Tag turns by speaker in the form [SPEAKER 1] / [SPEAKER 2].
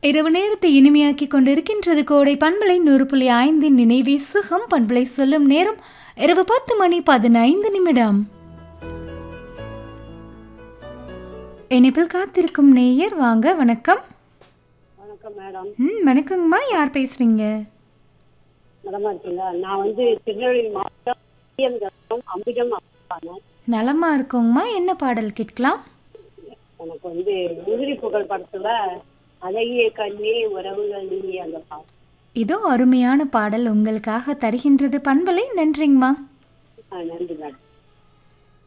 [SPEAKER 1] இரவு நேரத்தை இனிமையாக்கி கொண்டிருக்கின்றது கோடை பண்பலை நூறு புள்ளி ஐந்தின் நினைவே சுகம் பண்பலை சொல்லும் நேரம் இரவு பத்து மணி பதினைந்து நிமிடம் இணைப்பில் காத்திருக்கும் நேயர் வாங்க வணக்கம்
[SPEAKER 2] வணக்கம் மேடம்
[SPEAKER 1] ம் வணக்கங்கம்மா யார் பேசுறீங்க
[SPEAKER 2] நலமா இருக்கீங்களா நான் வந்து திருநெல்வேலி மாவட்டம் டிஎம் கிராமம் அம்பிகம் அப்பாங்க
[SPEAKER 1] நலமா இருக்கோங்கம்மா என்ன பாடல் கேட்கலாம்
[SPEAKER 2] எனக்கு வந்து உதிரி புகழ் படத்துல அழகிய கண்ணே உறவுகள் நீங்க அந்த பாட்டு
[SPEAKER 1] இதோ அருமையான பாடல் உங்களுக்காக தருகின்றது பண்பலை நன்றிங்கம்மா
[SPEAKER 2] ஆ, நன்றி மேடம்